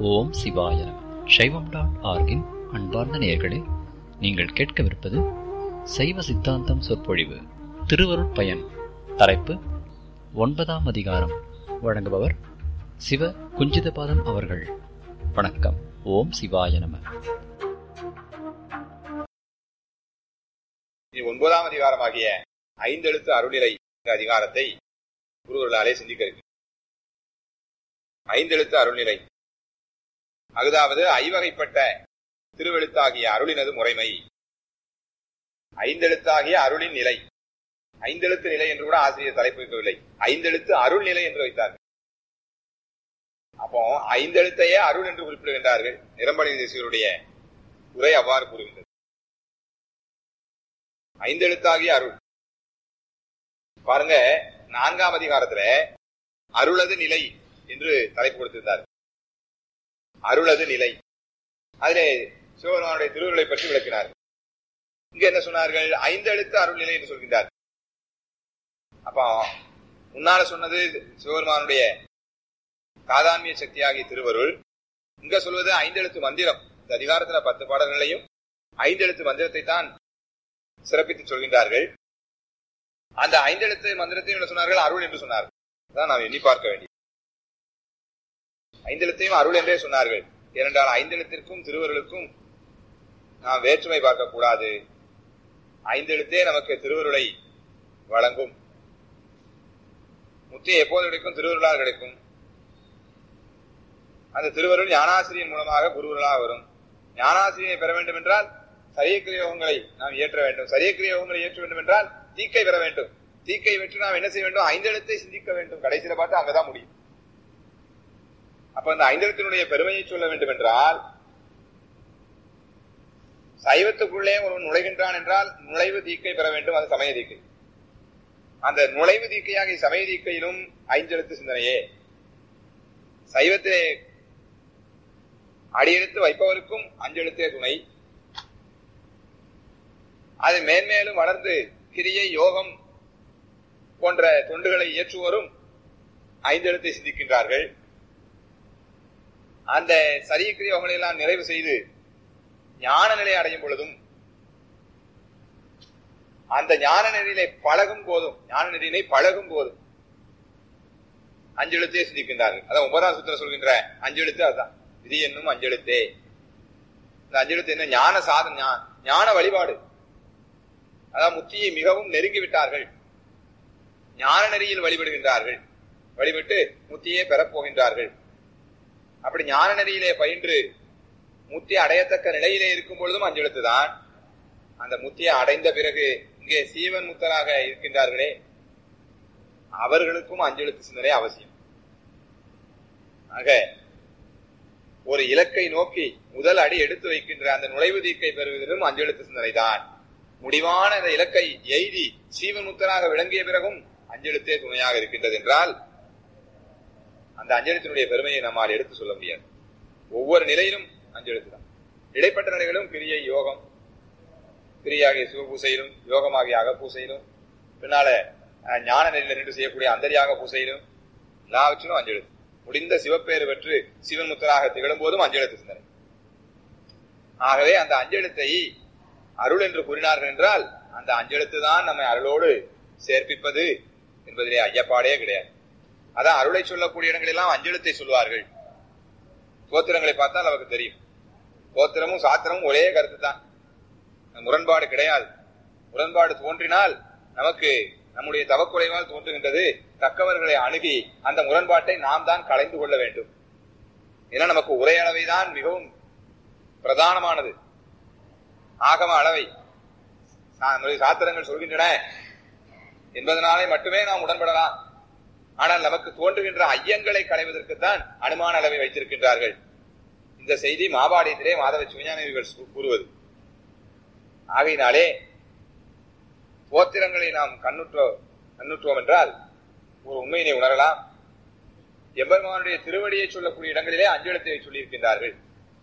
ஓம் சிவாய நம சைவம் டாட் ஆர்கின் அன்பார்ந்த நேயர்களே நீங்கள் கேட்கவிருப்பது சைவ சித்தாந்தம் சொற்பொழிவு திருவருட் பயன் தலைப்பு ஒன்பதாம் அதிகாரம் வழங்குபவர் சிவ குஞ்சிதபாதம் அவர்கள் வணக்கம் ஓம் சிவாய நம இது ஒன்பதாம் அதிகாரமாகிய ஐந்தெழுத்து அருளிலை என்ற அதிகாரத்தை குருவர்களாலே சிந்திக்க இருக்கு ஐந்தெழுத்து அருள்நிலை அதாவது ஐவகைப்பட்ட திருவெழுத்தாகிய அருளினது முறைமை ஐந்தெழுத்தாகிய அருளின் நிலை ஐந்தெழுத்து நிலை என்று கூட ஆசிரியர் தலைப்பு வைக்கவில்லை ஐந்தெழுத்து அருள் நிலை என்று வைத்தார்கள் அப்போ ஐந்தெழுத்தையே அருள் என்று குறிப்பிடுகின்றார்கள் நிரம்பணி தேசியருடைய உரை அவ்வாறு கூறுகின்றது ஐந்தெழுத்தாகிய அருள் பாருங்க நான்காம் அதிகாரத்துல அருளது நிலை என்று தலைப்பு கொடுத்திருந்தார் அருளது நிலை அதிலே சிவபெருமானுடைய திருவுருளை பற்றி விளக்கினார் இங்க என்ன சொன்னார்கள் ஐந்தெழுத்து அருள் நிலை என்று சொல்கின்றார் அப்ப முன்னால சொன்னது சிவபெருமானுடைய காதான்மிய சக்தியாகிய திருவருள் இங்க சொல்வது ஐந்தெழுத்து மந்திரம் இந்த அதிகாரத்துல பத்து பாடல்களையும் ஐந்தெழுத்து மந்திரத்தை தான் சிறப்பித்து சொல்கின்றார்கள் அந்த ஐந்தெழுத்து மந்திரத்தையும் என்ன சொன்னார்கள் அருள் என்று சொன்னார்கள் அதான் நாம் எண்ணி பார்க்க வேண்டியது ஐந்தெழுத்தையும் அருள் என்றே சொன்னார்கள் ஏனென்றால் ஐந்தெழுத்திற்கும் திருவருளுக்கும் நாம் வேற்றுமை பார்க்க கூடாது ஐந்தெழுத்தே நமக்கு திருவருளை வழங்கும் முத்தி எப்போது கிடைக்கும் திருவருளால் கிடைக்கும் அந்த திருவருள் ஞானாசிரியன் மூலமாக குருவர்களாக வரும் ஞானாசிரியனை பெற வேண்டும் என்றால் சரியக்கிரிய யோகங்களை நாம் இயற்ற வேண்டும் சரியக்கிரிய யோகங்களை ஏற்ற வேண்டும் என்றால் தீக்கை பெற வேண்டும் தீக்கை பெற்று நாம் என்ன செய்ய வேண்டும் ஐந்தெழுத்தை சிந்திக்க வேண்டும் கடைசியில பார்த்து அங்கதான் முடியும் அப்ப அந்த ஐந்தெழுத்தினுடைய பெருமையை சொல்ல வேண்டும் என்றால் சைவத்துக்குள்ளே ஒருவன் நுழைகின்றான் என்றால் நுழைவு தீக்கை பெற வேண்டும் அது சமய தீக்கை அந்த நுழைவு தீக்கையாக சமய தீக்கையிலும் ஐந்தெழுத்து சிந்தனையே சைவத்திலே அடியெடுத்து வைப்பவருக்கும் அஞ்செழுத்தே துணை அது மேன்மேலும் வளர்ந்து கிரியை யோகம் போன்ற தொண்டுகளை இயற்றுவோரும் ஐந்தெழுத்தை சிந்திக்கின்றார்கள் அந்த சரியக்கிரிய யோகங்களை எல்லாம் நிறைவு செய்து ஞான நிலை அடையும் பொழுதும் அந்த ஞான நெறியிலே பழகும் போதும் ஞான நெறியினை பழகும் போதும் அஞ்செழுத்தே சிந்திக்கின்றார்கள் அதான் ஒன்பதாம் சுத்திரம் சொல்கின்ற அஞ்செழுத்து அதுதான் விதி என்னும் அஞ்செழுத்தே இந்த அஞ்செழுத்து என்ன ஞான சாதன ஞான வழிபாடு அதான் முத்தியை மிகவும் நெருங்கி விட்டார்கள் ஞான நெறியில் வழிபடுகின்றார்கள் வழிபட்டு முத்தியை பெறப்போகின்றார்கள் அப்படி ஞான நெறியிலே பயின்று முத்தி அடையத்தக்க நிலையிலே இருக்கும் பொழுதும் அஞ்செழுத்து தான் அந்த முத்தியை அடைந்த பிறகு இங்கே சீவன் முத்தராக இருக்கின்றார்களே அவர்களுக்கும் அஞ்செழுத்து சிந்தனை அவசியம் ஆக ஒரு இலக்கை நோக்கி முதல் அடி எடுத்து வைக்கின்ற அந்த நுழைவு தீக்கை பெறுவதிலும் அஞ்செழுத்து சிந்தனை தான் முடிவான அந்த இலக்கை எய்தி சீவன்முத்தராக விளங்கிய பிறகும் அஞ்செழுத்தே துணையாக இருக்கின்றது என்றால் அந்த அஞ்செழுத்தினுடைய பெருமையை நம்மால் எடுத்து சொல்ல முடியாது ஒவ்வொரு நிலையிலும் அஞ்செழுத்து தான் இடைப்பட்ட நிலைகளும் கிரியை யோகம் கிரியாகிய சிவபூசையிலும் யோகமாகிய அகப்பூசையிலும் பின்னால ஞான நிலையில் நின்று செய்யக்கூடிய அந்தரியாக பூசையிலும் எல்லாவற்றிலும் அஞ்செழுத்து முடிந்த சிவப்பேறு பெற்று சிவன் முத்தராக திகழும் போதும் அஞ்செழுத்து சிந்தனை ஆகவே அந்த அஞ்செழுத்தை அருள் என்று கூறினார்கள் என்றால் அந்த அஞ்செழுத்து தான் நம்மை அருளோடு சேர்ப்பிப்பது என்பதிலே ஐயப்பாடே கிடையாது அதான் அருளை சொல்லக்கூடிய இடங்களெல்லாம் அஞ்செழுத்தை சொல்வார்கள் கோத்திரங்களை பார்த்தால் நமக்கு தெரியும் கோத்திரமும் சாத்திரமும் ஒரே கருத்து தான் முரண்பாடு கிடையாது முரண்பாடு தோன்றினால் நமக்கு நம்முடைய தவக்குறைவால் தோன்றுகின்றது தக்கவர்களை அணுகி அந்த முரண்பாட்டை நாம் தான் கலைந்து கொள்ள வேண்டும் ஏன்னா நமக்கு உரையளவை தான் மிகவும் பிரதானமானது ஆகம அளவை சாத்திரங்கள் சொல்கின்றன என்பதனாலே மட்டுமே நாம் உடன்படலாம் ஆனால் நமக்கு தோன்றுகின்ற ஐயங்களை களைவதற்குத்தான் அனுமான அளவை வைத்திருக்கின்றார்கள் இந்த செய்தி மாபாடியத்திலே மாதவ சிவஞானிகள் கூறுவது ஆகையினாலே கோத்திரங்களை நாம் கண்ணுற்றோ கண்ணுற்றோம் என்றால் ஒரு உண்மையினை உணரலாம் எம்பெருமானுடைய திருவடியை சொல்லக்கூடிய இடங்களிலே அஞ்செழுத்தை சொல்லியிருக்கின்றார்கள்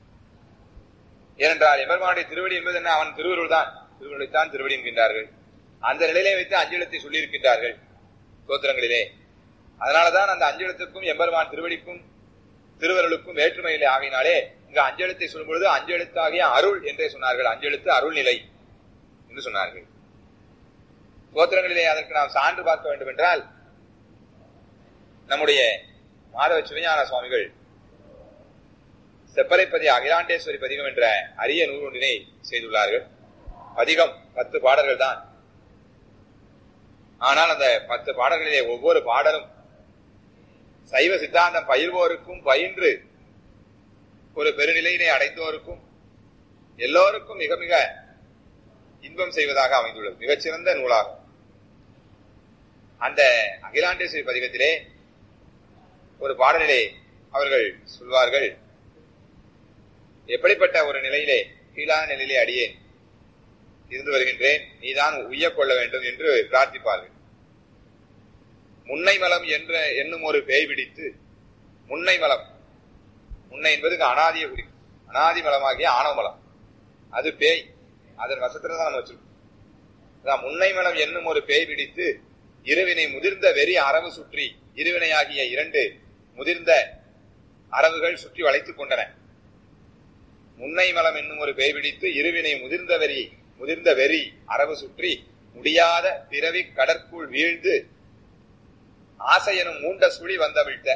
ஏனென்றால் எம்பெருமானுடைய திருவடி என்பது என்ன அவன் திருவருள் தான் திருவருளைத்தான் திருவடி என்கின்றார்கள் அந்த நிலையிலே வைத்து அஞ்செழுத்தை சொல்லியிருக்கின்றார்கள் தோத்திரங்களிலே அதனாலதான் அந்த அஞ்செழுத்துக்கும் எம்பெருமான் திருவடிக்கும் திருவருளுக்கும் வேற்றுமையிலே ஆகினாலே இங்க அஞ்செழுத்தை சொல்லும் பொழுது அஞ்செழுத்தாகிய அருள் என்றே சொன்னார்கள் அஞ்செழுத்து அருள் நிலை என்று சொன்னார்கள் கோத்திரங்களிலே அதற்கு நாம் சான்று பார்க்க வேண்டும் என்றால் நம்முடைய மாதவ சிவஞான சுவாமிகள் செப்பலைப்பதி அகிலாண்டேஸ்வரி பதிகம் என்ற அரிய நூல் ஒன்றினை செய்துள்ளார்கள் பதிகம் பத்து பாடல்கள் தான் ஆனால் அந்த பத்து பாடல்களிலே ஒவ்வொரு பாடலும் சைவ சித்தாந்தம் பயில்வோருக்கும் பயின்று ஒரு பெருநிலையினை அடைந்தோருக்கும் எல்லோருக்கும் மிக மிக இன்பம் செய்வதாக அமைந்துள்ளது மிகச்சிறந்த நூலாகும் அந்த அகிலாண்டேஸ்வரி பதிகத்திலே ஒரு பாடலிலே அவர்கள் சொல்வார்கள் எப்படிப்பட்ட ஒரு நிலையிலே கீழான நிலையிலே அடியேன் இருந்து வருகின்றேன் நீதான் உய்ய கொள்ள வேண்டும் என்று பிரார்த்திப்பார்கள் முன்னை மலம் என்ற என்னும் ஒரு பேய் பிடித்து முன்னை மலம் முன்னை என்பது அனாதிய குறி அனாதி மலமாகிய ஆணவ மலம் அது பேய் அதன் வசத்துல தான் நம்ம வச்சிருக்கோம் முன்னை மலம் என்னும் ஒரு பேய் பிடித்து இருவினை முதிர்ந்த வெறி அரவு சுற்றி இருவினையாகிய இரண்டு முதிர்ந்த அரவுகள் சுற்றி வளைத்துக் கொண்டன முன்னை மலம் என்னும் ஒரு பேய் பிடித்து இருவினை முதிர்ந்த வெறி முதிர்ந்த வெறி அரவு சுற்றி முடியாத பிறவி கடற்குள் வீழ்ந்து ஆசை எனும் மூண்ட சுழி வந்தவிழ்த்த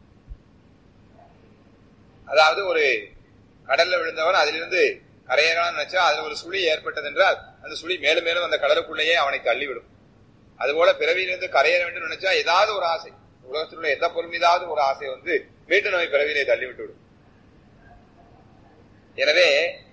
அதாவது ஒரு கடல்ல விழுந்தவன் அதிலிருந்து கரையேறான்னு நினைச்சா அதுல ஒரு சுழி ஏற்பட்டது என்றால் அந்த சுழி மேலும் மேலும் அந்த கடலுக்குள்ளேயே அவனை தள்ளிவிடும் அதுபோல பிறவியிலிருந்து கரையேற வேண்டும் நினைச்சா ஏதாவது ஒரு ஆசை உலகத்தில் உள்ள எந்த பொருள் மீதாவது ஒரு ஆசை வந்து மீண்டும் நம்மை பிறவியிலே தள்ளிவிட்டு விடும் எனவே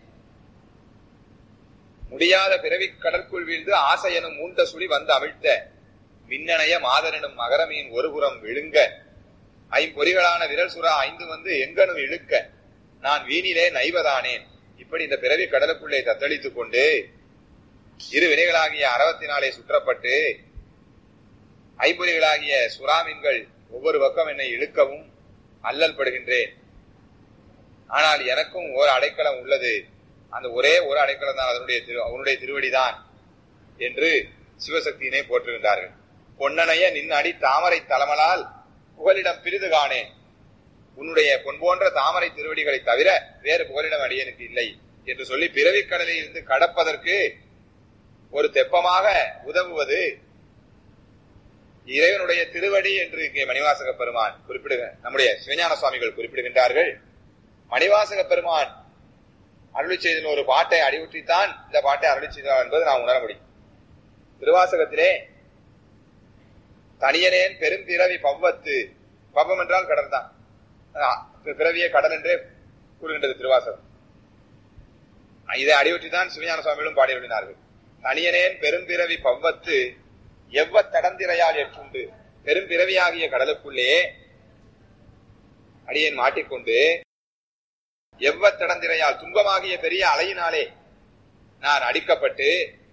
முடியாத பிறவி கடற்குள் வீழ்ந்து ஆசை எனும் மூண்ட சுழி வந்து அமிழ்த்த மின்னணைய மாதரனும் மகரமியின் ஒருபுறம் விழுங்க ஐம்பொறிகளான விரல் சுறா ஐந்து வந்து எங்கனும் இழுக்க நான் வீணிலே நைவதானேன் இப்படி இந்த பிறவி கடலுக்குள்ளே தத்தளித்துக் கொண்டு இரு வினைகளாகிய அறவத்தினாலே சுற்றப்பட்டு ஐம்பொறிகளாகிய சுறாமீன்கள் ஒவ்வொரு பக்கம் என்னை இழுக்கவும் அல்லல் படுகின்றேன் ஆனால் எனக்கும் ஒரு அடைக்கலம் உள்ளது அந்த ஒரே ஒரு அடைக்கலம் தான் அதனுடைய திரு அவனுடைய திருவடிதான் என்று சிவசக்தியினை போற்றுகின்றார்கள் பொன்னனைய நின் அடி தாமரை தலமலால் புகலிடம் பிரிது காணேன் உன்னுடைய பொன் போன்ற தாமரை திருவடிகளை தவிர வேறு புகலிடம் அடியனுக்கு இல்லை என்று சொல்லி பிறவிக் கடலில் இருந்து கடப்பதற்கு ஒரு தெப்பமாக உதவுவது இறைவனுடைய திருவடி என்று இங்கே மணிவாசக பெருமான் குறிப்பிடுக நம்முடைய சிவஞான சுவாமிகள் குறிப்பிடுகின்றார்கள் மணிவாசக பெருமான் அருளி செய்த ஒரு பாட்டை அடிவுற்றித்தான் இந்த பாட்டை அருளி செய்தார் என்பது நாம் உணர முடியும் திருவாசகத்திலே தனியனேன் பெரும்பிறவி பவ்வத்து பவ்வம் என்றால் கடல் தான் பிறவிய கடல் என்றே கூறுகின்றது திருவாசகம் இதை அடிவற்றி தான் சிவஞான சுவாமிகளும் பாடியுள்ளார்கள் தனியனேன் பெரும்பிறவி பவ்வத்து எவ்வ தடந்திரையால் ஏற்றுண்டு பெரும்பிறவியாகிய கடலுக்குள்ளே அடியேன் மாட்டிக்கொண்டு எவ்வ தடந்திரையால் துன்பமாகிய பெரிய அலையினாலே நான் அடிக்கப்பட்டு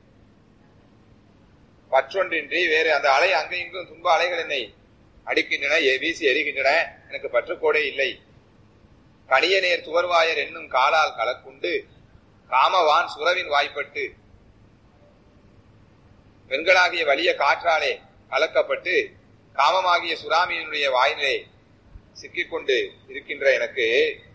பற்றொன்றின்றி வேறு அந்த அலை அங்கும் இங்கும் துன்ப அலைகள் என்னை அடிக்கின்றன வீசி எரிகின்றன எனக்கு பற்றுக்கோடே இல்லை கனிய நேர் துவர்வாயர் என்னும் காலால் கலக்குண்டு காமவான் சுரவின் வாய்ப்பட்டு பெண்களாகிய வலிய காற்றாலே கலக்கப்பட்டு காமமாகிய சுறாமியினுடைய வாயிலே சிக்கிக்கொண்டு இருக்கின்ற எனக்கு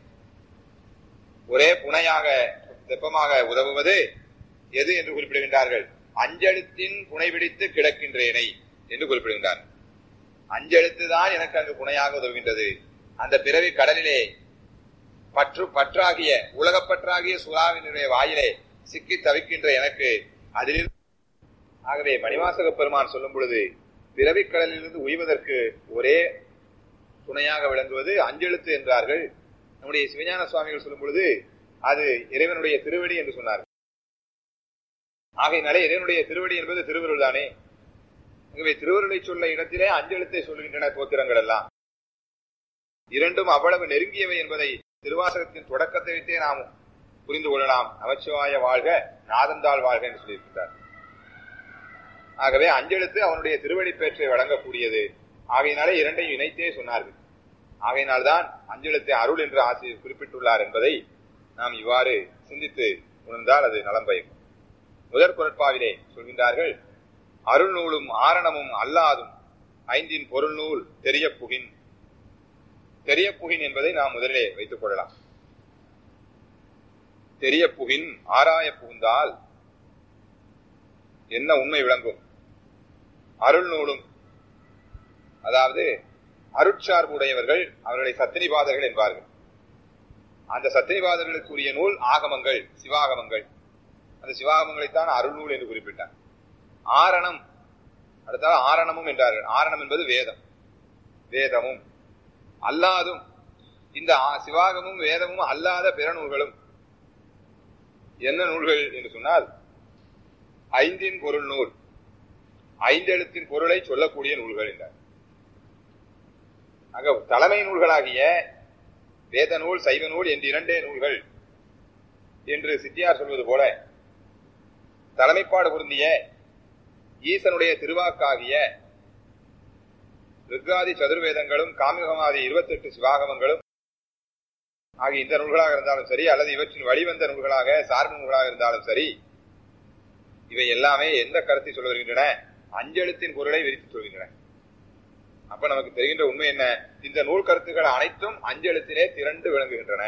ஒரே புனையாக தெப்பமாக உதவுவது எது என்று குறிப்பிடுகின்றார்கள் அஞ்செழுத்தின் புனை பிடித்து கிடக்கின்றேனை என்று குறிப்பிடுகின்றார் அஞ்செழுத்து தான் எனக்கு அங்கு புனையாக உதவுகின்றது அந்த பிறவி கடலிலே பற்று பற்றாகிய உலகப்பற்றாகிய சுறாவினுடைய வாயிலே சிக்கி தவிக்கின்ற எனக்கு அதிலிருந்து ஆகவே மணிவாசக பெருமான் சொல்லும் பொழுது பிறவி கடலிலிருந்து உய்வதற்கு ஒரே துணையாக விளங்குவது அஞ்செழுத்து என்றார்கள் நம்முடைய சிவஞான சுவாமிகள் சொல்லும் பொழுது அது இறைவனுடைய திருவடி என்று சொன்னார் ஆகையினாலே இறைவனுடைய திருவடி என்பது திருவருள் தானே ஆகவே திருவருளை சொல்ல இடத்திலே அஞ்செழுத்தை சொல்லுகின்றன தோத்திரங்கள் எல்லாம் இரண்டும் அவ்வளவு நெருங்கியவை என்பதை திருவாசகத்தின் தொடக்கத்தை வைத்தே நாம் புரிந்து கொள்ளலாம் நமச்சிவாய வாழ்க நாதந்தாள் வாழ்க என்று சொல்லியிருக்கிறார் ஆகவே அஞ்செழுத்து அவனுடைய திருவடி பேற்றை வழங்கக்கூடியது ஆகையினாலே இரண்டையும் இணைத்தே சொன்னார்கள் ஆகையினால்தான் அஞ்செழுத்தை அருள் என்று ஆசிரியர் குறிப்பிட்டுள்ளார் என்பதை நாம் இவ்வாறு சிந்தித்து உணர்ந்தால் அது நலம் பயக்கும் முதற் குரட்பாவிலே சொல்கின்றார்கள் அருள் நூலும் ஆரணமும் அல்லாதும் ஐந்தின் பொருள் நூல் தெரிய புகின் தெரிய புகின் என்பதை நாம் முதலிலே வைத்துக் கொள்ளலாம் தெரிய புகின் ஆராய புகுந்தால் என்ன உண்மை விளங்கும் அருள் நூலும் அதாவது அருட்சார்புடையவர்கள் அவர்களை சத்தினிபாதர்கள் என்பார்கள் அந்த சத்தினிபாதர்களுக்குரிய நூல் ஆகமங்கள் சிவாகமங்கள் அந்த சிவாகமங்களைத்தான் அருள் நூல் என்று குறிப்பிட்டார் ஆரணம் அடுத்தால் ஆரணமும் என்றார்கள் ஆரணம் என்பது வேதம் வேதமும் அல்லாதும் இந்த சிவாகமும் வேதமும் அல்லாத பிற நூல்களும் என்ன நூல்கள் என்று சொன்னால் ஐந்தின் பொருள் நூல் ஐந்தெழுத்தின் பொருளை சொல்லக்கூடிய நூல்கள் என்றார் அங்க தலைமை நூல்களாகிய வேத நூல் சைவ நூல் என்று இரண்டே நூல்கள் என்று சித்தியார் சொல்வது போல தலைமைப்பாடு பொருந்திய ஈசனுடைய திருவாக்காகிய ரிக்காதி சதுர்வேதங்களும் காமிகமாதி இருபத்தி எட்டு சிவாகமங்களும் ஆகிய இந்த நூல்களாக இருந்தாலும் சரி அல்லது இவற்றின் வழிவந்த நூல்களாக சார்பு நூல்களாக இருந்தாலும் சரி இவை எல்லாமே எந்த கருத்தை சொல்ல வருகின்றன அஞ்செழுத்தின் பொருளை விரித்து சொல்கின்றன அப்ப நமக்கு தெரிகின்ற உண்மை என்ன இந்த நூல் கருத்துக்கள் அனைத்தும் அஞ்செழுத்திலே திரண்டு விளங்குகின்றன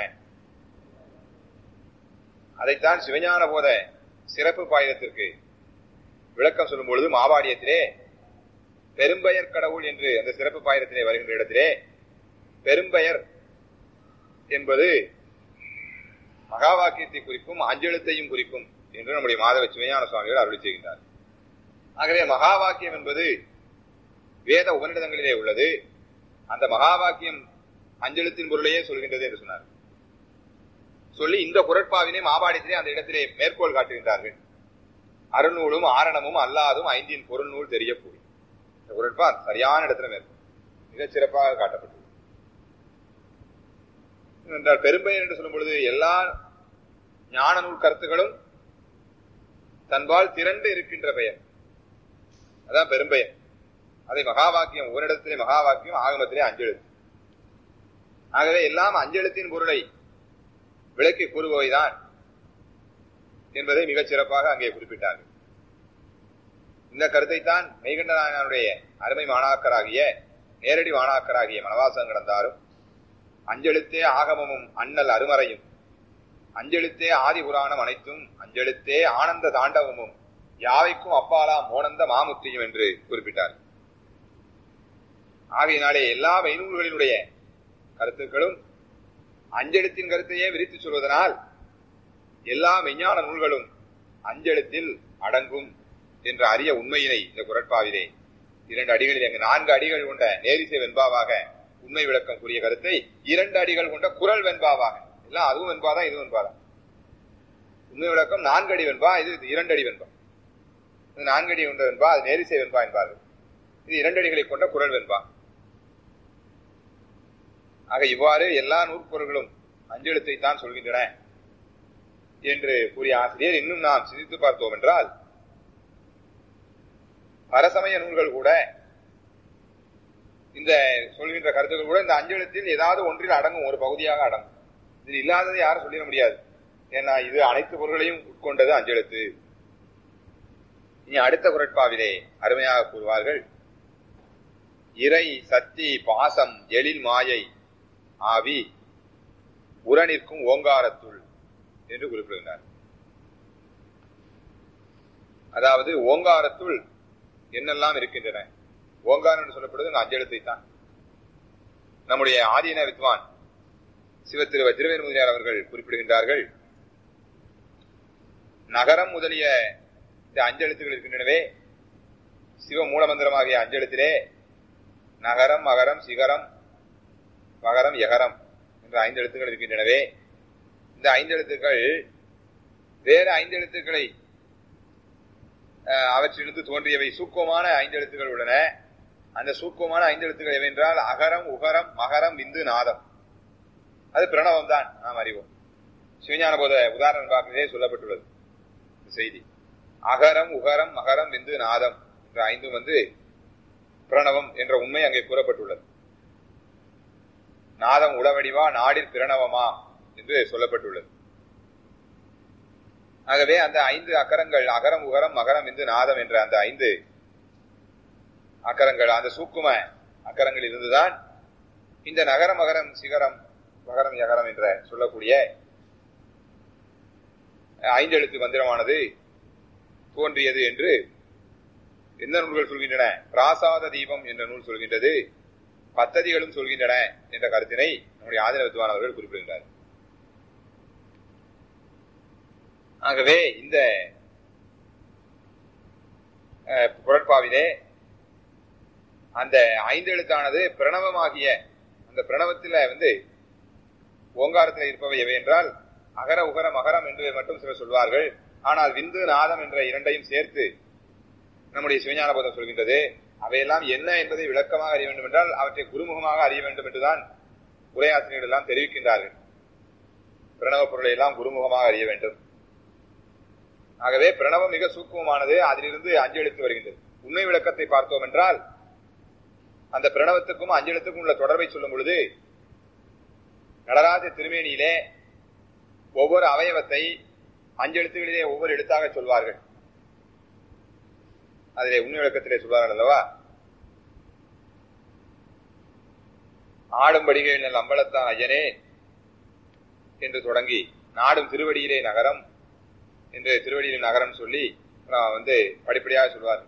அதைத்தான் சிவஞான போத சிறப்பு பாயிரத்திற்கு விளக்கம் சொல்லும் பொழுது மாவாடியத்திலே பெரும்பெயர் கடவுள் என்று அந்த சிறப்பு பாயிரத்திலே வருகின்ற இடத்திலே பெரும்பெயர் என்பது மகா வாக்கியத்தை குறிக்கும் அஞ்செழுத்தையும் குறிக்கும் என்று நம்முடைய மாதவ சிவஞான சுவாமிகள் அருளி செய்கின்றார் ஆகவே மகா வாக்கியம் என்பது வேத உபநிடதங்களிலே உள்ளது அந்த மகா வாக்கியம் அஞ்செழுத்தின் பொருளையே சொல்கின்றது என்று சொன்னார் சொல்லி இந்த குரட்பாவினை மாபாடியத்திலே அந்த இடத்திலே மேற்கோள் காட்டுகின்றார்கள் அருநூலும் ஆரணமும் அல்லாதும் ஐந்தின் பொருள் நூல் தெரிய போய் இந்த குரட்பா சரியான இடத்துல மேற்கோள் மிகச் சிறப்பாக காட்டப்பட்டது என்றால் பெரும்பெயர் என்று சொல்லும் பொழுது எல்லா ஞான நூல் கருத்துகளும் தன்பால் திரண்டு இருக்கின்ற பெயர் அதான் பெரும்பெயர் அதை மகா வாக்கியம் ஓரிடத்திலே மகா வாக்கியம் ஆகமத்திலே அஞ்செழுத்து ஆகவே எல்லாம் அஞ்செழுத்தின் பொருளை விளக்கி கூறுபவைதான் என்பதை மிகச் சிறப்பாக அங்கே குறிப்பிட்டார்கள் இந்த கருத்தை தான் மெய்கண்டநாயனுடைய அருமை மாணாக்கராகிய நேரடி மாணாக்கராகிய மனவாசம் கடந்தாரும் அஞ்செழுத்தே ஆகமமும் அண்ணல் அருமறையும் அஞ்செழுத்தே ஆதி புராணம் அனைத்தும் அஞ்செழுத்தே ஆனந்த தாண்டவமும் யாவைக்கும் அப்பாலா மோனந்த மாமுத்தியும் என்று குறிப்பிட்டார் ஆகையினாலே எல்லா வைநூல்களினுடைய கருத்துக்களும் அஞ்செழுத்தின் கருத்தையே விரித்து சொல்வதனால் எல்லா மெஞ்ஞான நூல்களும் அஞ்செழுத்தில் அடங்கும் என்ற அரிய உண்மையினை இந்த குரட்பாவிலே இரண்டு அடிகளில் அங்கு நான்கு அடிகள் கொண்ட நேரிசை வெண்பாவாக உண்மை விளக்கம் கூறிய கருத்தை இரண்டு அடிகள் கொண்ட குரல் வெண்பாவாக எல்லாம் அதுவும் வெண்பாதான் இதுவும் வெண்பாதான் உண்மை விளக்கம் நான்கு அடி வெண்பா இது இரண்டு அடி வெண்பா இது நான்கு அடி கொண்ட வெண்பா அது நேரிசை வெண்பா என்பார்கள் இது இரண்டு அடிகளை கொண்ட குரல் வெண்பா ஆக இவ்வாறு எல்லா நூற்பொருள்களும் அஞ்செழுத்தை தான் சொல்கின்றன என்று கூறிய ஆசிரியர் இன்னும் நாம் சிந்தித்து பார்த்தோம் என்றால் பரசமய நூல்கள் கூட இந்த சொல்கின்ற கருத்துக்கள் கூட இந்த அஞ்செழுத்தில் ஏதாவது ஒன்றில் அடங்கும் ஒரு பகுதியாக அடங்கும் இது இல்லாததை யாரும் சொல்லிட முடியாது ஏன்னா இது அனைத்து பொருள்களையும் உட்கொண்டது அஞ்செழுத்து இனி அடுத்த குரட்பாவிலே அருமையாக கூறுவார்கள் இறை சக்தி பாசம் எழில் மாயை ஆவி உரனிற்கும் ஓங்காரத்துள் என்று குறிப்பிடுகிறார் அதாவது ஓங்காரத்துள் என்னெல்லாம் இருக்கின்றன ஓங்காரம் என்று சொல்லப்படுவது அஞ்செழுத்தை தான் நம்முடைய ஆதீன வித்வான் சிவத்திருவ திருவேர் முதலியார் அவர்கள் குறிப்பிடுகின்றார்கள் நகரம் முதலிய இந்த அஞ்செழுத்துகள் இருக்கின்றனவே சிவ மூலமந்திரமாகிய அஞ்செழுத்திலே நகரம் மகரம் சிகரம் மகரம் எகரம் என்ற ஐந்து எழுத்துக்கள் இருக்கின்றனவே இந்த ஐந்து எழுத்துக்கள் வேறு ஐந்து எழுத்துக்களை அவற்றிலிருந்து தோன்றியவை சூக்கமான ஐந்து எழுத்துக்கள் உள்ளன அந்த சூக்கமான ஐந்து எழுத்துக்கள் எவென்றால் அகரம் உகரம் மகரம் விந்து நாதம் அது பிரணவம் தான் நாம் அறிவோம் சிவஞான போத உதாரணம் பார்க்கிறதே சொல்லப்பட்டுள்ளது செய்தி அகரம் உகரம் மகரம் விந்து நாதம் என்ற ஐந்தும் வந்து பிரணவம் என்ற உண்மை அங்கே கூறப்பட்டுள்ளது நாதம் உளவடிவா நாடில் பிரணவமா என்று சொல்லப்பட்டுள்ளது ஆகவே அந்த ஐந்து அக்கரங்கள் அகரம் உகரம் மகரம் விந்து நாதம் என்ற அந்த ஐந்து அக்கரங்கள் அந்த சூக்கும அக்கரங்கள் இருந்துதான் இந்த நகர மகரம் சிகரம் மகரம் யகரம் என்ற சொல்லக்கூடிய ஐந்து எழுத்து மந்திரமானது தோன்றியது என்று எந்த நூல்கள் சொல்கின்றன பிராசாத தீபம் என்ற நூல் சொல்கின்றது பத்ததிகளும் சொல்கின்றன என்ற கருத்தினை நம்முடைய ஆதரவு வித்வானவர்கள் குறிப்பிடுகின்றார் ஆகவே இந்த குரட்பாவிலே அந்த ஐந்து எழுத்தானது பிரணவமாகிய அந்த பிரணவத்தில் வந்து ஓங்காரத்தில் இருப்பவை எவை என்றால் அகர உகர மகரம் என்று மட்டும் சிலர் சொல்வார்கள் ஆனால் விந்து நாதம் என்ற இரண்டையும் சேர்த்து நம்முடைய சிவஞான போதம் சொல்கின்றது அவையெல்லாம் என்ன என்பதை விளக்கமாக அறிய வேண்டும் என்றால் அவற்றை குருமுகமாக அறிய வேண்டும் என்றுதான் உரையாசிரியர்கள் எல்லாம் தெரிவிக்கின்றார்கள் பிரணவ பொருளை எல்லாம் குருமுகமாக அறிய வேண்டும் ஆகவே பிரணவம் மிக சூக்குமமானது அதிலிருந்து அஞ்செழுத்து வருகின்றது உண்மை விளக்கத்தை பார்த்தோம் என்றால் அந்த பிரணவத்துக்கும் அஞ்செழுத்துக்கும் உள்ள தொடர்பை சொல்லும் பொழுது நடராஜ திருமேனியிலே ஒவ்வொரு அவயவத்தை அஞ்செழுத்துகளிலே ஒவ்வொரு எழுத்தாக சொல்வார்கள் அதிலே உண்மை விளக்கத்திலே சொல்வார்கள் அல்லவா ஆடும்படிகள் நல் அம்பலத்தான் ஐயனே என்று தொடங்கி நாடும் திருவடியிலே நகரம் என்று திருவடியிலே நகரம் சொல்லி வந்து படிப்படியாக சொல்வார்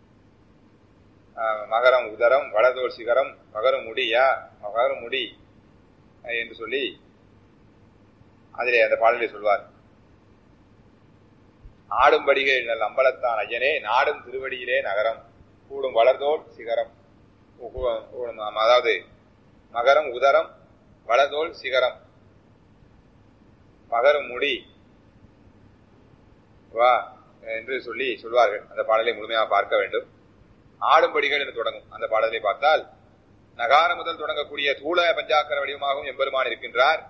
மகரம் உதரம் வடதோல் சிகரம் மகரம் முடியா மகரம் முடி என்று சொல்லி அதிலே அந்த பாடலை சொல்வார் ஆடும்படிகள் நல் அம்பலத்தான் ஐயனே நாடும் திருவடியிலே நகரம் கூடும் வளர்தோல் சிகரம் அதாவது மகரம் உதரம் வளர்தோல் சிகரம் மகரம் முடி வா என்று சொல்லி சொல்வார்கள் அந்த பாடலை முழுமையாக பார்க்க வேண்டும் ஆடும்படிகள் என்று தொடங்கும் அந்த பாடலை பார்த்தால் நகார முதல் தொடங்கக்கூடிய தூள பஞ்சாக்கர வடிவமாகவும் எம்பெருமான் இருக்கின்றார்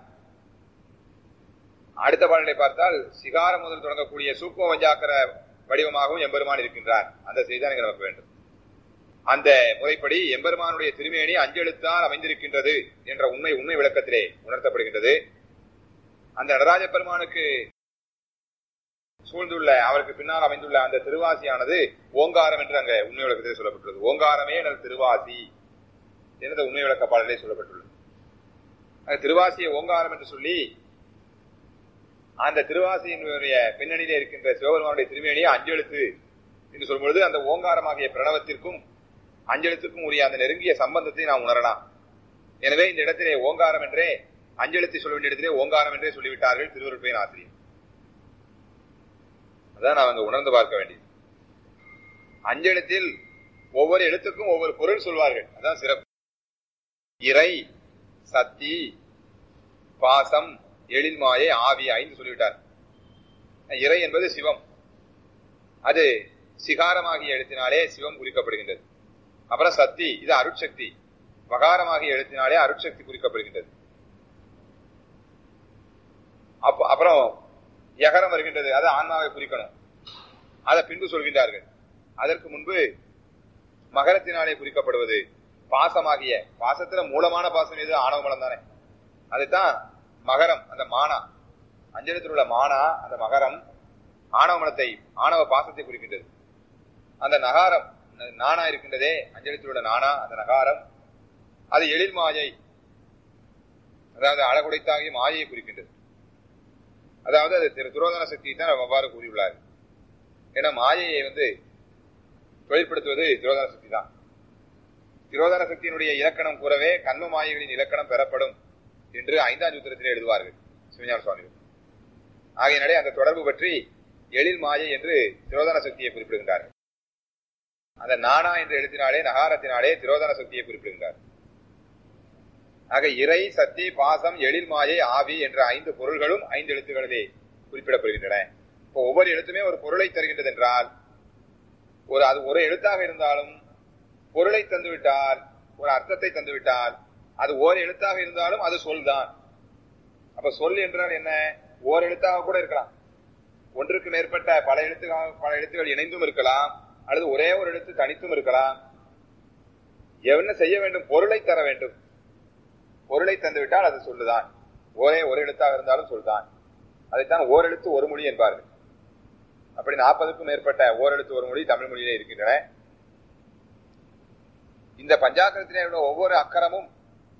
அடுத்த பாடலை பார்த்தால் சிகார முதல் தொடங்கக்கூடிய சூக்ம பஞ்சாக்கர வடிவமாகவும் எம்பெருமான் இருக்கின்றார் அந்த செய்தி தான் நமக்கு வேண்டும் அந்த முறைப்படி எம்பெருமானுடைய திருமேனி அஞ்செழுத்தால் அமைந்திருக்கின்றது என்ற உண்மை உண்மை விளக்கத்திலே உணர்த்தப்படுகின்றது அந்த நடராஜ பெருமானுக்கு சூழ்ந்துள்ள அவருக்கு பின்னால் அமைந்துள்ள அந்த திருவாசியானது ஓங்காரம் என்று அங்க உண்மை விளக்கத்திலே சொல்லப்பட்டுள்ளது ஓங்காரமே எனது திருவாசி எனது உண்மை விளக்க பாடலே சொல்லப்பட்டுள்ளது திருவாசிய ஓங்காரம் என்று சொல்லி அந்த திருவாசியினுடைய பின்னணியிலே இருக்கின்ற சிவபெருமானுடைய திருமேனியை அஞ்செழுத்து என்று சொல்லும்பொழுது அந்த ஓங்காரமாகிய பிரணவத்திற்கும் அஞ்செழுத்துக்கும் உரிய அந்த நெருங்கிய சம்பந்தத்தை நாம் உணரலாம் எனவே இந்த இடத்திலே ஓங்காரம் என்றே அஞ்செழுத்தை சொல்ல வேண்டிய இடத்திலே ஓங்காரம் என்றே சொல்லிவிட்டார்கள் திருவருட்பையின் ஆசிரியர் அதான் நாம் அங்க உணர்ந்து பார்க்க வேண்டியது அஞ்செழுத்தில் ஒவ்வொரு எழுத்துக்கும் ஒவ்வொரு பொருள் சொல்வார்கள் அதான் சிறப்பு இறை சத்தி பாசம் எழில் மாயை ஆவி ஐந்து சொல்லிவிட்டார் இறை என்பது சிவம் அது சிகாரமாகிய எழுத்தினாலே சிவம் குறிக்கப்படுகின்றது அப்புறம் சக்தி இது அருட்சக்தி வகாரமாகிய எழுத்தினாலே அருட்சக்தி குறிக்கப்படுகின்றது அப்புறம் யகரம் வருகின்றது அது ஆன்மாவை குறிக்கணும் அதை பின்பு சொல்கின்றார்கள் அதற்கு முன்பு மகரத்தினாலே குறிக்கப்படுவது பாசமாகிய பாசத்துல மூலமான பாசம் எது ஆணவ மலம் தானே அதுதான் மகரம் அந்த மானா அஞ்சலத்தில் உள்ள மானா அந்த மகரம் ஆணவ மலத்தை ஆணவ பாசத்தை குறிக்கின்றது அந்த நகாரம் நானா இருக்கின்றதே அஞ்சலத்தில் உள்ள நானா அந்த நகாரம் அது எழில் மாயை அதாவது அழகுடைத்தாகிய மாயை குறிக்கின்றது அதாவது அது திரு துரோதன சக்தி தான் அவ்வாறு கூறியுள்ளார் ஏன்னா மாயையை வந்து தொழிற்படுத்துவது திரோதன சக்தி தான் திரோதன சக்தியினுடைய இலக்கணம் கூறவே கண்ம மாயைகளின் இலக்கணம் பெறப்படும் என்று ஐந்தாம் சூத்திரத்தில் எழுதுவார்கள் சிவஞான சுவாமிகள் ஆகையினாலே அந்த தொடர்பு பற்றி எழில் மாயை என்று திரோதன சக்தியை குறிப்பிடுகின்றார்கள் அந்த நானா என்று எழுத்தினாலே நகாரத்தினாலே திரோதன சக்தியை குறிப்பிடுகின்றார் ஆக இறை சக்தி பாசம் எழில் மாயை ஆவி என்ற ஐந்து பொருள்களும் ஐந்து எழுத்துக்களிலே குறிப்பிடப்படுகின்றன இப்போ ஒவ்வொரு எழுத்துமே ஒரு பொருளை தருகின்றது என்றால் ஒரு அது ஒரு எழுத்தாக இருந்தாலும் பொருளை தந்துவிட்டால் ஒரு அர்த்தத்தை தந்துவிட்டால் அது ஓர் எழுத்தாக இருந்தாலும் அது சொல் தான் அப்ப சொல் என்றால் என்ன ஓர் எழுத்தாக கூட இருக்கலாம் ஒன்றுக்கு மேற்பட்ட பல எழுத்துக்காக பல எழுத்துக்கள் இணைந்தும் இருக்கலாம் அல்லது ஒரே ஒரு எழுத்து தனித்தும் இருக்கலாம் என்ன செய்ய வேண்டும் பொருளை தர வேண்டும் பொருளை தந்துவிட்டால் அது சொல்லுதான் ஒரே ஒரு எழுத்தாக இருந்தாலும் சொல்தான் அதைத்தான் ஓரெழுத்து ஒரு மொழி என்பார்கள் அப்படி நாற்பதுக்கும் மேற்பட்ட ஓரெழுத்து ஒரு மொழி தமிழ் மொழியிலே இருக்கின்றன இந்த பஞ்சாக்கரத்திலே உள்ள ஒவ்வொரு அக்கரமும்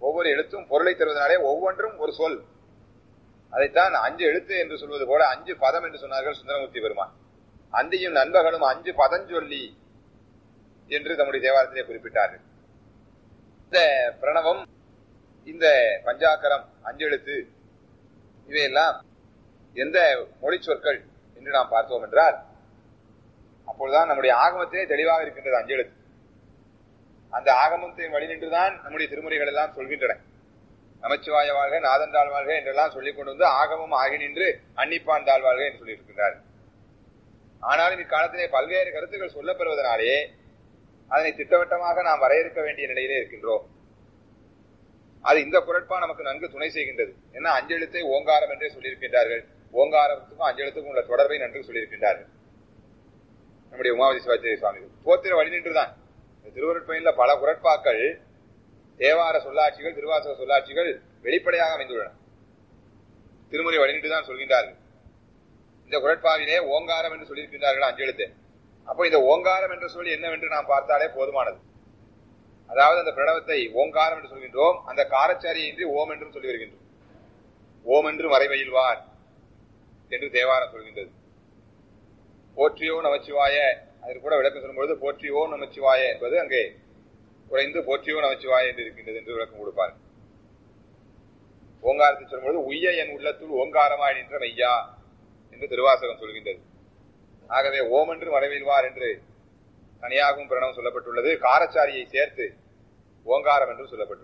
ஒவ்வொரு எழுத்தும் பொருளை தருவதனாலே ஒவ்வொன்றும் ஒரு சொல் அதைத்தான் அஞ்சு எழுத்து என்று சொல்வது போல அஞ்சு பதம் என்று சொன்னார்கள் சுந்தரமூர்த்தி பெருமான் அந்தியும் நண்பர்களும் அஞ்சு பதஞ்சொல்லி என்று தம்முடைய தேவாரத்திலே குறிப்பிட்டார்கள் இந்த பிரணவம் இந்த பஞ்சாக்கரம் அஞ்செழுத்து இவையெல்லாம் எந்த மொழி சொற்கள் என்று நாம் பார்த்தோம் என்றால் அப்பொழுதுதான் நம்முடைய ஆகமத்திலே தெளிவாக இருக்கின்றது அஞ்செழுத்து அந்த ஆகமத்தின் வழி நின்றுதான் நம்முடைய திருமுறைகள் எல்லாம் சொல்கின்றன நமச்சிவாய வாழ்க நாதன்தாள் வாழ்க என்றெல்லாம் சொல்லிக் கொண்டு வந்து ஆகமம் ஆகி நின்று அன்னிப்பான் தாழ் வாழ்க என்று சொல்லியிருக்கிறார் ஆனாலும் இக்காலத்திலே பல்வேறு கருத்துக்கள் சொல்லப்பெறுவதனாலே அதனை திட்டவட்டமாக நாம் வரையறுக்க வேண்டிய நிலையிலே இருக்கின்றோம் அது இந்த குரட்பா நமக்கு நன்கு துணை செய்கின்றது ஏன்னா அஞ்செழுத்தை ஓங்காரம் என்றே சொல்லியிருக்கின்றார்கள் ஓங்காரத்துக்கும் அஞ்செழுத்துக்கும் உள்ள தொடர்பை நன்கு சொல்லியிருக்கின்றார்கள் நம்முடைய உமாவதி சிவாச்சாரிய சுவாமிகள் போத்திர வழி நின்றுதான் திருவருட்பயனில் பல குரட்பாக்கள் தேவார சொல்லாட்சிகள் திருவாசக சொல்லாட்சிகள் வெளிப்படையாக அமைந்துள்ளன திருமுறை வழிநின்றுதான் சொல்கின்றார்கள் இந்த குரட்பாவிலே ஓங்காரம் என்று சொல்லியிருக்கின்றார்கள் அஞ்செழுத்து அப்போ இந்த ஓங்காரம் என்ற சொல் என்னவென்று நாம் பார்த்தாலே போதுமானது அதாவது அந்த பிரணவத்தை ஓங்காரம் என்று சொல்கின்றோம் அந்த காரச்சாரியை இன்றி ஓம் என்றும் சொல்லி வருகின்றோம் ஓம் என்று மறைவையில்வார் என்று தேவாரம் சொல்கின்றது போற்றியோ நமச்சிவாய அதற்கு கூட விளக்கம் சொல்லும்பொழுது போற்றியோ நமச்சிவாய என்பது அங்கே குறைந்து போற்றியோ நமச்சிவாய என்று இருக்கின்றது என்று விளக்கம் கொடுப்பார் ஓங்காரத்தை சொல்லும்பொழுது உய்ய என் உள்ளத்துள் ஓங்காரமாய் நின்ற மையா என்று திருவாசகம் சொல்கின்றது ஆகவே ஓம் என்று மறைவில்வார் என்று தனியாகவும் பிரணவம் சொல்லப்பட்டுள்ளது காரச்சாரியை சேர்த்து ஓங்காரம் என்று சொல்லப்பட்டுள்ளது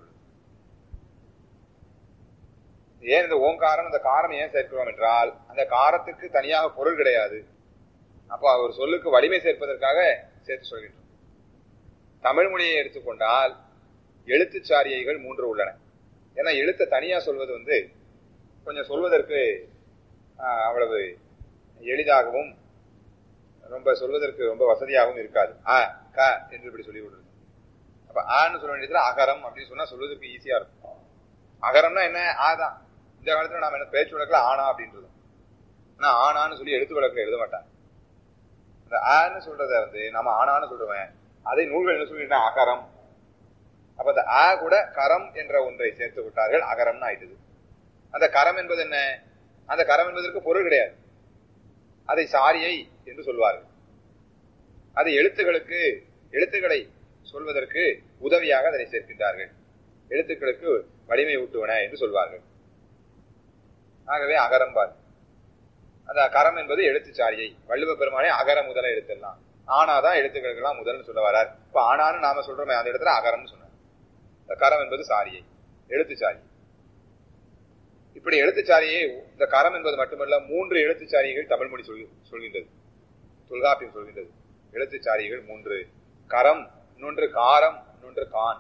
ஏன் இந்த ஓங்காரம் அந்த காரம் ஏன் சேர்க்கிறோம் என்றால் அந்த காரத்துக்கு தனியாக பொருள் கிடையாது அப்போ ஒரு சொல்லுக்கு வலிமை சேர்ப்பதற்காக சேர்த்து சொல்கின்றோம் தமிழ் மொழியை எடுத்துக்கொண்டால் எழுத்துச்சாரியைகள் மூன்று உள்ளன ஏன்னா எழுத்தை தனியா சொல்வது வந்து கொஞ்சம் சொல்வதற்கு அவ்வளவு எளிதாகவும் ரொம்ப சொல்வதற்கு ரொம்ப வசதியாகவும் இருக்காது ஆ க என்று இப்படி சொல்லி விடுறது அப்ப ஆன்னு சொல்ல வேண்டியதுல அகரம் அப்படின்னு சொன்னா சொல்வதற்கு ஈஸியா இருக்கும் அகரம்னா என்ன ஆதான் இந்த காலத்துல நாம என்ன பேச்சு வழக்குல ஆனா அப்படின்றது ஆனா ஆனான்னு சொல்லி எழுத்து வழக்குல எழுத மாட்டாங்க இந்த ஆன்னு சொல்றத வந்து நம்ம ஆனான்னு சொல்றவன் அதை நூல்கள் என்ன சொல்லிட்டா அகரம் அப்ப அந்த ஆ கூட கரம் என்ற ஒன்றை சேர்த்து விட்டார்கள் அகரம்னு ஆயிடுது அந்த கரம் என்பது என்ன அந்த கரம் என்பதற்கு பொருள் கிடையாது அதை சாரியை என்று சொல்வார்கள் அது எழுத்துகளுக்கு எழுத்துக்களை சொல்வதற்கு உதவியாக அதனை சேர்க்கின்றார்கள் எழுத்துக்களுக்கு வலிமை ஊட்டுவன என்று சொல்வார்கள் ஆகவே அகரம்பார் அந்த கரம் என்பது எழுத்துச்சாரியை வள்ளுவ பெருமானே அகர முதல எழுத்தெல்லாம் ஆனாதான் எழுத்துக்களுக்கெல்லாம் முதல்னு சொல்ல வரார் இப்ப ஆனான்னு நாம சொல்றோமே அந்த இடத்துல அகரம்னு சொன்னார் கரம் என்பது சாரியை எழுத்துச்சாரி இப்படி எழுத்துச்சாரியை இந்த கரம் என்பது மட்டுமல்ல மூன்று எழுத்துச்சாரிகள் தமிழ் மொழி சொல் சொல்கின்றது தொல்காப்பியம் சொல்கின்றது எழுத்துச்சாரிகள் மூன்று கரம் இன்னொன்று காரம் இன்னொன்று கான்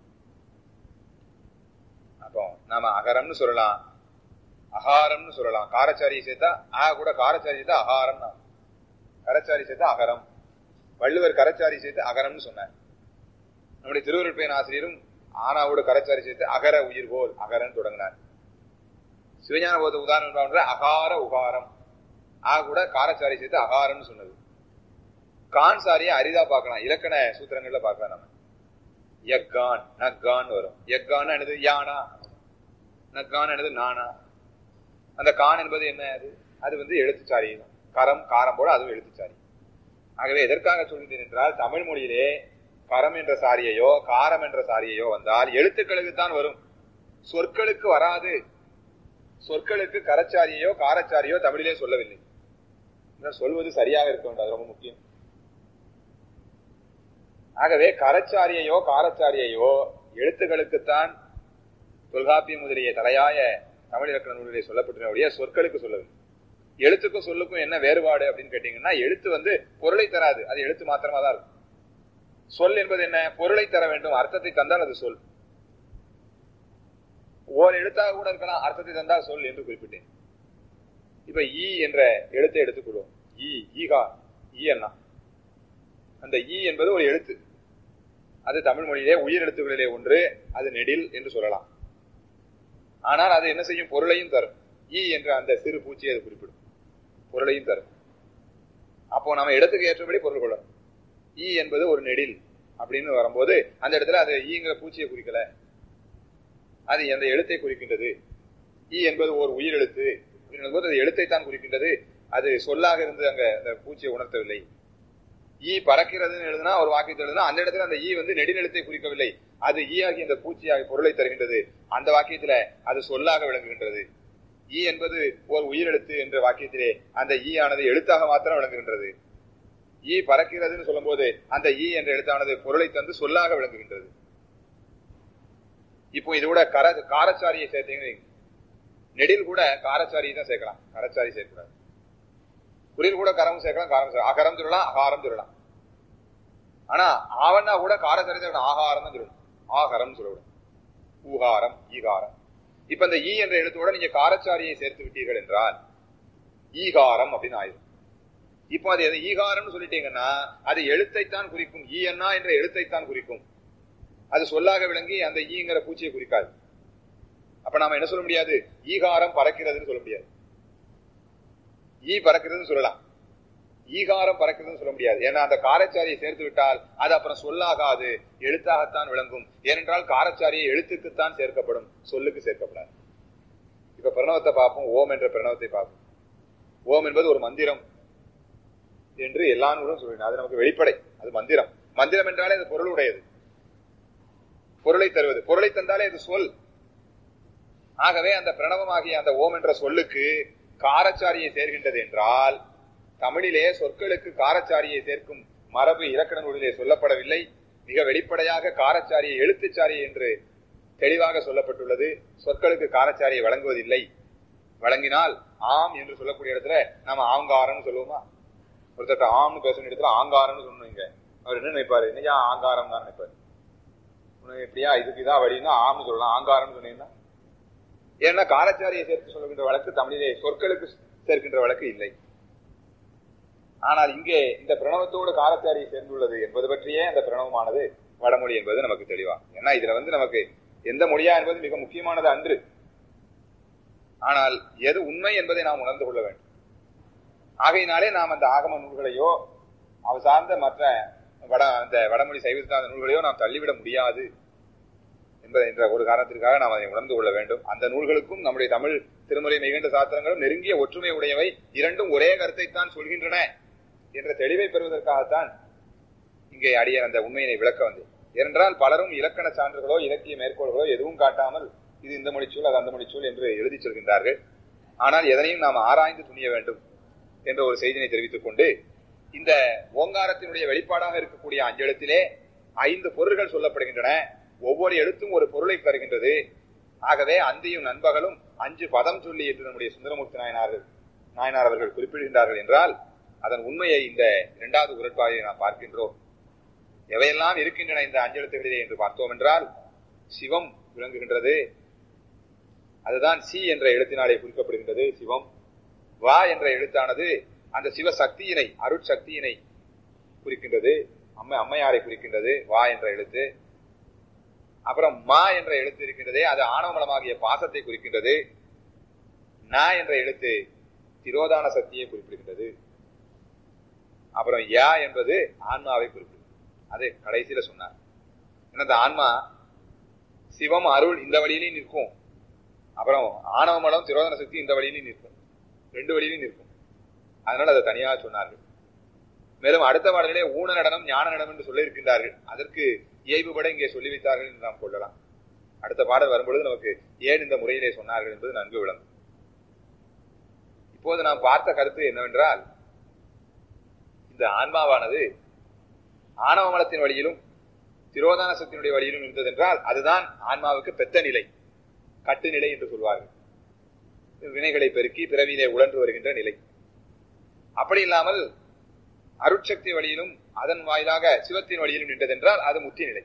அப்போ நாம அகரம்னு சொல்லலாம் அகாரம்னு சொல்லலாம் காரச்சாரியை சேர்த்தா ஆ கூட காரச்சாரி சேர்த்தா அகாரம் கரச்சாரி சேர்த்தா அகரம் வள்ளுவர் கரச்சாரி சேர்த்து அகரம்னு சொன்னார் நம்முடைய திருவருட்பயன் ஆசிரியரும் ஆனாவோட கரச்சாரி சேர்த்து அகர உயிர்கோல் அகரன் தொடங்கினார் சிவஞான போத உதாரணம் அகார உகாரம் ஆ கூட காரச்சாரி சேர்த்து அகாரம்னு சொன்னது கான் சாரியை அரிதா பார்க்கலாம் இலக்கண சூத்திரங்கள்ல பார்க்கலாம் நம்ம எக்கான் நக்கான் வரும் எக்கான் என்னது யானா நக்கான் என்னது நானா அந்த கான் என்பது என்ன அது அது வந்து எழுத்துச்சாரி கரம் காரம் போல அதுவும் எழுத்துச்சாரி ஆகவே எதற்காக சொல்கிறேன் என்றால் தமிழ் மொழியிலே கரம் என்ற சாரியையோ காரம் என்ற சாரியையோ வந்தால் எழுத்துக்களுக்கு தான் வரும் சொற்களுக்கு வராது சொற்களுக்கு கரச்சாரியோ காரச்சாரியோ தமிழிலே சொல்லவில்லை சொல்வது சரியாக இருக்க வேண்டும் அது ரொம்ப முக்கியம் ஆகவே கரச்சாரியையோ காரச்சாரியையோ எழுத்துக்களுக்குத்தான் தொல்காப்பியம் முதலிய தலையாய தமிழ் இலக்கண நூலிலே சொல்லப்பட்டிருந்த சொற்களுக்கு சொல்லவில்லை எழுத்துக்கும் சொல்லுக்கும் என்ன வேறுபாடு அப்படின்னு கேட்டீங்கன்னா எழுத்து வந்து பொருளை தராது அது எழுத்து மாத்திரமா தான் இருக்கும் சொல் என்பது என்ன பொருளை தர வேண்டும் அர்த்தத்தை தந்தால் அது சொல் ஓர் எழுத்தாக கூட இருக்கலாம் அர்த்தத்தை தந்தால் சொல் என்று குறிப்பிட்டேன் இப்ப ஈ என்ற எழுத்தை எடுத்துக்கொள்வோம் ஈ ஈகா ஈ என்ன அந்த ஈ என்பது ஒரு எழுத்து அது தமிழ் மொழியிலே உயிர் எழுத்துக்களிலே ஒன்று அது நெடில் என்று சொல்லலாம் ஆனால் அது என்ன செய்யும் பொருளையும் தரும் ஈ என்ற அந்த சிறு பூச்சியை அது குறிப்பிடும் பொருளையும் தரும் அப்போ நம்ம இடத்துக்கு ஏற்றபடி பொருள் கொள்ளணும் ஈ என்பது ஒரு நெடில் அப்படின்னு வரும்போது அந்த இடத்துல அது ஈங்கிற பூச்சியை குறிக்கல அது அந்த எழுத்தை குறிக்கின்றது ஈ என்பது ஒரு உயிரெழுத்து போது அது எழுத்தைத்தான் குறிக்கின்றது அது சொல்லாக இருந்து அங்க அந்த பூச்சியை உணர்த்தவில்லை ஈ பறக்கிறதுன்னு எழுதுனா ஒரு வாக்கியத்தை எழுதுனா அந்த இடத்துல அந்த ஈ வந்து நெடுநிலத்தை குறிக்கவில்லை அது ஈ ஆகிய அந்த பூச்சியாகிய பொருளை தருகின்றது அந்த வாக்கியத்துல அது சொல்லாக விளங்குகின்றது ஈ என்பது ஒரு உயிரெழுத்து என்ற வாக்கியத்திலே அந்த ஈ ஆனது எழுத்தாக மாத்திரம் விளங்குகின்றது ஈ பறக்கிறதுன்னு சொல்லும் போது அந்த ஈ என்ற எழுத்தானது பொருளை தந்து சொல்லாக விளங்குகின்றது இப்போ இது கூட கர காரச்சாரியை சேர்த்தீங்க நெடில் கூட காரச்சாரியை தான் சேர்க்கலாம் கரச்சாரி சேர்க்கக்கூடாது குறில் கூட கரம் சேர்க்கலாம் காரம் சேர்க்கலாம் அகரம் சொல்லலாம் அகாரம் சொல்லலாம் ஆனா ஆவண்ணா கூட காரச்சாரி தான் ஆகாரம் தான் சொல்லணும் ஆகாரம் சொல்லக்கூடாது ஊகாரம் ஈகாரம் இப்ப இந்த ஈ என்ற எழுத்தோட நீங்க காரச்சாரியை சேர்த்து விட்டீர்கள் என்றால் ஈகாரம் அப்படின்னு ஆயிடும் இப்போ அது எது ஈகாரம்னு சொல்லிட்டீங்கன்னா அது எழுத்தைத்தான் குறிக்கும் ஈ அண்ணா என்ற எழுத்தைத்தான் குறிக்கும் அது சொல்லாக விளங்கி அந்த ஈங்கிற பூச்சியை குறிக்காது அப்ப நாம என்ன சொல்ல முடியாது ஈகாரம் பறக்கிறதுன்னு சொல்ல முடியாது ஈ பறக்கிறதுன்னு சொல்லலாம் ஈகாரம் பறக்கிறதுன்னு சொல்ல முடியாது ஏன்னா அந்த காரச்சாரியை சேர்த்து விட்டால் அது அப்புறம் சொல்லாகாது எழுத்தாகத்தான் விளங்கும் ஏனென்றால் காரச்சாரியை எழுத்துக்குத்தான் சேர்க்கப்படும் சொல்லுக்கு சேர்க்கப்படாது இப்ப பிரணவத்தை பார்ப்போம் ஓம் என்ற பிரணவத்தை பார்ப்போம் ஓம் என்பது ஒரு மந்திரம் என்று எல்லா நூலும் சொல்லின அது நமக்கு வெளிப்படை அது மந்திரம் மந்திரம் என்றாலே அது பொருள் உடையது பொருளை தருவது பொருளை தந்தாலே அது சொல் ஆகவே அந்த பிரணவமாகிய அந்த ஓம் என்ற சொல்லுக்கு காரச்சாரியை சேர்கின்றது என்றால் தமிழிலே சொற்களுக்கு காரச்சாரியை சேர்க்கும் மரபு இலக்கண நூலிலே சொல்லப்படவில்லை மிக வெளிப்படையாக காரச்சாரியை எழுத்துச்சாரி என்று தெளிவாக சொல்லப்பட்டுள்ளது சொற்களுக்கு காரச்சாரியை வழங்குவதில்லை வழங்கினால் ஆம் என்று சொல்லக்கூடிய இடத்துல நாம ஆங்காரம்னு சொல்லுவோமா ஒருத்தட்ட ஆம்னு பேசணும் இடத்துல ஆங்காரம்னு சொன்னோம் இங்க அவர் என்ன நினைப்பாரு என்னையா ஆங்காரம் தான் நினைப்பாரு உனக்கு இப்படியா இதுக்கு இதான் வழின்னா ஆம்னு சொல்லலாம் ஆங்காரம்னு சொன்னீங்கன்னா ஏன்னா காரச்சாரியை சேர்த்து சொல்லுகின்ற வழக்கு தமிழிலே சொற்களுக்கு சேர்க்கின்ற வழக்கு இல்லை ஆனால் இங்கே இந்த பிரணவத்தோடு காரச்சாரியை சேர்ந்துள்ளது என்பது பற்றியே அந்த பிரணவமானது வடமொழி என்பது நமக்கு தெளிவா ஏன்னா இதுல வந்து நமக்கு எந்த மொழியா என்பது மிக முக்கியமானது அன்று ஆனால் எது உண்மை என்பதை நாம் உணர்ந்து கொள்ள வேண்டும் ஆகையினாலே நாம் அந்த ஆகம நூல்களையோ அவ சார்ந்த மற்ற வட அந்த வடமொழி சைவ சார்ந்த நூல்களையோ நாம் தள்ளிவிட முடியாது என்பதை என்ற ஒரு காரணத்திற்காக நாம் அதை உணர்ந்து கொள்ள வேண்டும் அந்த நூல்களுக்கும் நம்முடைய தமிழ் திருமுறை மிகுந்த சாஸ்திரங்களும் நெருங்கிய ஒற்றுமை உடையவை இரண்டும் ஒரே கருத்தைத்தான் சொல்கின்றன என்ற தெளிவை பெறுவதற்காகத்தான் இங்கே அடிய அந்த உண்மையினை விளக்க வந்தேன் ஏனென்றால் பலரும் இலக்கண சான்றுகளோ இலக்கிய மேற்கோள்களோ எதுவும் காட்டாமல் இது இந்த மொழிச்சூல் அது அந்த மொழிச்சூல் என்று எழுதி சொல்கின்றார்கள் ஆனால் எதனையும் நாம் ஆராய்ந்து துணிய வேண்டும் என்ற ஒரு செய்தினை தெரிவித்துக் கொண்டு இந்த ஓங்காரத்தினுடைய வெளிப்பாடாக இருக்கக்கூடிய அஞ்செழுத்திலே ஐந்து பொருள்கள் சொல்லப்படுகின்றன ஒவ்வொரு எழுத்தும் ஒரு பொருளை தருகின்றது ஆகவே அந்தியும் நண்பகலும் அஞ்சு பதம் சொல்லி என்று நம்முடைய சுந்தரமூர்த்தி நாயனார்கள் நாயனார் அவர்கள் குறிப்பிடுகின்றார்கள் என்றால் அதன் உண்மையை இந்த இரண்டாவது உரட்பாயை நாம் பார்க்கின்றோம் எவையெல்லாம் இருக்கின்றன இந்த அஞ்செழுத்துகளிலே என்று பார்த்தோம் என்றால் சிவம் விளங்குகின்றது அதுதான் சி என்ற எழுத்தினாலே குறிக்கப்படுகின்றது சிவம் வா என்ற எழுத்தானது அந்த சிவ சக்தியினை அருட்சக்தியினை குறிக்கின்றது அம்மை அம்மையாரை குறிக்கின்றது வா என்ற எழுத்து அப்புறம் மா என்ற எழுத்து இருக்கின்றதே அது ஆணவமலமாகிய பாசத்தை குறிக்கின்றது ந என்ற எழுத்து திரோதான சக்தியை குறிப்பிடுகின்றது அப்புறம் யா என்பது ஆன்மாவை குறிப்பிடுது அது கடைசியில சொன்னார் இந்த ஆன்மா சிவம் அருள் இந்த வழியிலையும் நிற்கும் அப்புறம் ஆணவமலம் திரோதன சக்தி இந்த வழியிலையும் நிற்கும் ரெண்டு வழியிலையும் நிற்கும் அதனால அதை தனியாக சொன்னார்கள் மேலும் அடுத்த பாடலிலே ஊன நடனம் ஞான நடனம் என்று சொல்லி இருக்கின்றார்கள் அதற்கு இயல்புபட இங்கே சொல்லி வைத்தார்கள் என்று நாம் கொள்ளலாம் அடுத்த பாடல் வரும்பொழுது நமக்கு ஏன் இந்த முறையிலே சொன்னார்கள் என்பது நன்கு விளங்கும் இப்போது நாம் பார்த்த கருத்து என்னவென்றால் இந்த ஆன்மாவானது ஆணவ மலத்தின் வழியிலும் திரோதான சக்தியினுடைய வழியிலும் இருந்ததென்றால் அதுதான் ஆன்மாவுக்கு பெத்த நிலை கட்டு நிலை என்று சொல்வார்கள் வினைகளை பெருக்கி பிறவியிலே உழன்று வருகின்ற நிலை அப்படி இல்லாமல் அருட்சக்தி வழியிலும் அதன் வாயிலாக சிவத்தின் வழியிலும் நின்றதென்றால் அது முத்தி நிலை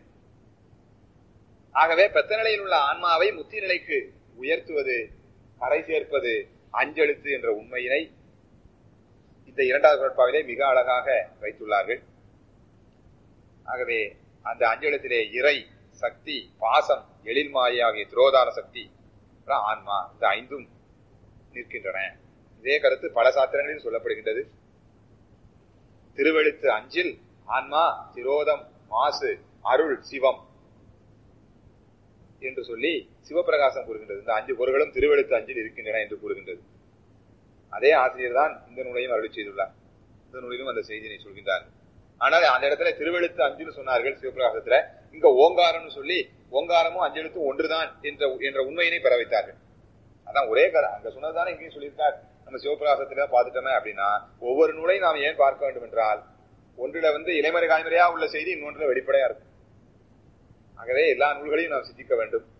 ஆகவே பெத்த நிலையில் உள்ள ஆன்மாவை முத்தி நிலைக்கு உயர்த்துவது கரை சேர்ப்பது அஞ்செழுத்து என்ற உண்மையினை இந்த இரண்டாவது குரட்பாவிலே மிக அழகாக வைத்துள்ளார்கள் ஆகவே அந்த அஞ்செழுத்திலே இறை சக்தி பாசம் எழில் மாயை ஆகிய திரோதான சக்தி ஆன்மா இந்த ஐந்தும் நிற்கின்றன இதே கருத்து பல சாத்திரங்களில் சொல்லப்படுகின்றது திருவெழுத்து அஞ்சில் ஆன்மா திரோதம் மாசு அருள் சிவம் என்று சொல்லி சிவபிரகாசம் கூறுகின்றது இந்த அஞ்சு பொருள்களும் திருவெழுத்து அஞ்சில் இருக்கின்றன என்று கூறுகின்றது அதே ஆசிரியர் தான் இந்த நூலையும் அருளி செய்துள்ளார் இந்த நூலிலும் அந்த செய்தியை சொல்கின்றார் ஆனால் அந்த இடத்துல திருவெழுத்து அஞ்சுன்னு சொன்னார்கள் சிவபிரகாசத்துல இங்க ஓங்காரம்னு சொல்லி ஓங்காரமும் அஞ்செழுத்தும் ஒன்றுதான் என்ற என்ற உண்மையினை பெற வைத்தார்கள் அதான் ஒரே கதை அங்க சொன்னதுதானே இங்கேயும் சொல்லியிருக்கார் நம்ம சிவபிரகாசத்துல பார்த்துட்டோமே அப்படின்னா ஒவ்வொரு நூலையும் நாம் ஏன் பார்க்க வேண்டும் என்றால் ஒன்றுல வந்து இலைமறை காய்மறையா உள்ள செய்தி இன்னொன்றுல வெளிப்படையா இருக்கும் ஆகவே எல்லா நூல்களையும் நாம் சிந்திக்க வேண்டும்